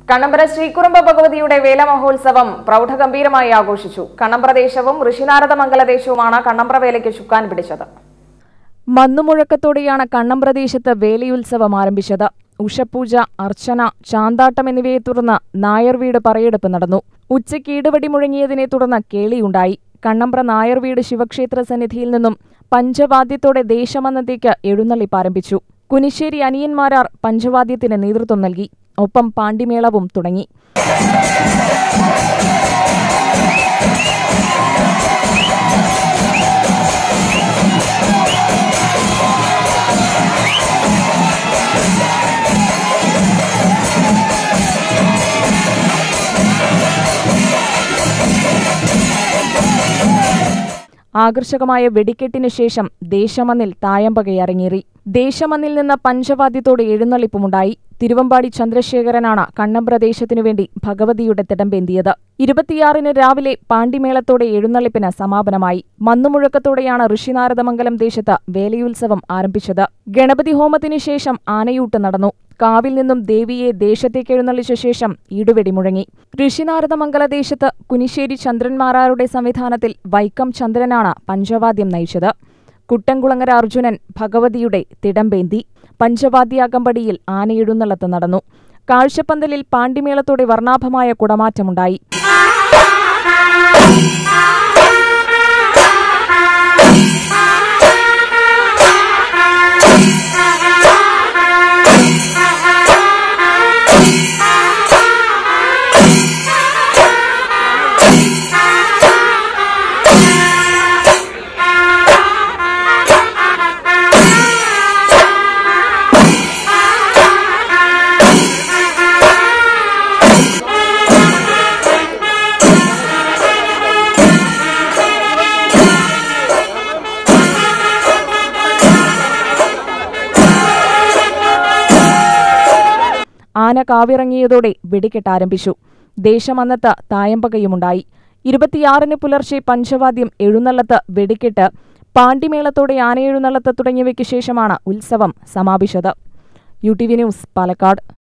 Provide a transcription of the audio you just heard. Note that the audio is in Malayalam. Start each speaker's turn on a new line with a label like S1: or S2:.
S1: കണ്ണമ്പ്ര ശ്രീകുറുമ്പ ഭഗവതിയുടെ വേല മഹോത്സവം പ്രൗഢഗംഭീരമായി ആഘോഷിച്ചു കണ്ണമ്പ്ര ദേശവും ഋഷിനാരദ മംഗലദേശവുമാണ് കണ്ണമ്പ്ര വേലയ്ക്ക് ചുക്കാൻ പിടിച്ചത്
S2: മന്നുമുഴക്കത്തോടെയാണ് കണ്ണമ്പ്രദേശത്ത് വേലയുത്സവം ആരംഭിച്ചത് ഉഷപൂജ അർച്ചന ചാന്താട്ടം എന്നിവയെ തുടർന്ന് നായർ വീട് പറയെടുപ്പ് നടന്നു ഉച്ചയ്ക്ക് ഇടവടി മുഴങ്ങിയതിനെ തുടർന്ന് കേളിയുണ്ടായി കണ്ണമ്പ്ര നായർ വീട് ശിവക്ഷേത്ര സന്നിധിയിൽ നിന്നും പഞ്ചവാദ്യത്തോടെ ദേശമന്നത്തേക്ക് എഴുന്നള്ളിപ്പ് ആരംഭിച്ചു കുനിശ്ശേരി അനിയന്മാരാർ പഞ്ചവാദ്യത്തിന് നേതൃത്വം നൽകി ഒപ്പം പാണ്ടിമേളവും തുടങ്ങി ആകർഷകമായ വെടിക്കെട്ടിനു ശേഷം ദേശമന്നിൽ തായമ്പകയരങ്ങേറി ദേശമന്നിൽ നിന്ന് പഞ്ചവാദ്യത്തോടെ എഴുന്നള്ളിപ്പുമുണ്ടായി തിരുവമ്പാടി ചന്ദ്രശേഖരനാണ് കണ്ണമ്പ്രദേശത്തിനു വേണ്ടി ഭഗവതിയുടെ തിടമ്പേന്തിയത് ഇരുപത്തിയാറിന് രാവിലെ പാണ്ടിമേളത്തോടെ എഴുന്നള്ളിപ്പിന് സമാപനമായി മന്നുമുഴക്കത്തോടെയാണ് ഋഷിനാരദമംഗലം ദേശത്ത് വേലയുത്സവം ആരംഭിച്ചത് ഗണപതി ഹോമത്തിനു ശേഷം ആനയൂട്ട് നടന്നു കാവിൽ നിന്നും ദേവിയെ ദേശത്തേക്ക് എഴുന്നള്ളിച്ച ശേഷം ഈടുവെടി മുഴങ്ങി ഋഷിനാരദമംഗലദേശത്ത് കുനിശ്ശേരി ചന്ദ്രന്മാരാരുടെ സംവിധാനത്തിൽ വൈക്കം ചന്ദ്രനാണ് പഞ്ചവാദ്യം നയിച്ചത് കുട്ടൻകുളങ്ങര അർജുനൻ ഭഗവതിയുടെ തിടമ്പേന്തി പഞ്ചവാദ്യാകമ്പടിയിൽ ആനയെഴുന്നള്ളത്ത് നടന്നു കാഴ്ചപ്പന്തലിൽ പാണ്ടിമേളത്തോടെ വർണ്ണാഭമായ കുടമാറ്റമുണ്ടായി ആന കാവിറങ്ങിയതോടെ വെടിക്കെട്ട് ആരംഭിച്ചു ദേശമന്നത്ത് തായമ്പകയുമുണ്ടായി ഇരുപത്തിയാറിന് പുലർച്ചെ പഞ്ചവാദ്യം എഴുന്നള്ളത്ത് വെടിക്കെട്ട് പാണ്ടിമേളത്തോടെ ആനയെഴുന്നള്ളത്ത് തുടങ്ങിയവയ്ക്ക് ശേഷമാണ് ഉത്സവം സമാപിച്ചത് U T V news Palakkad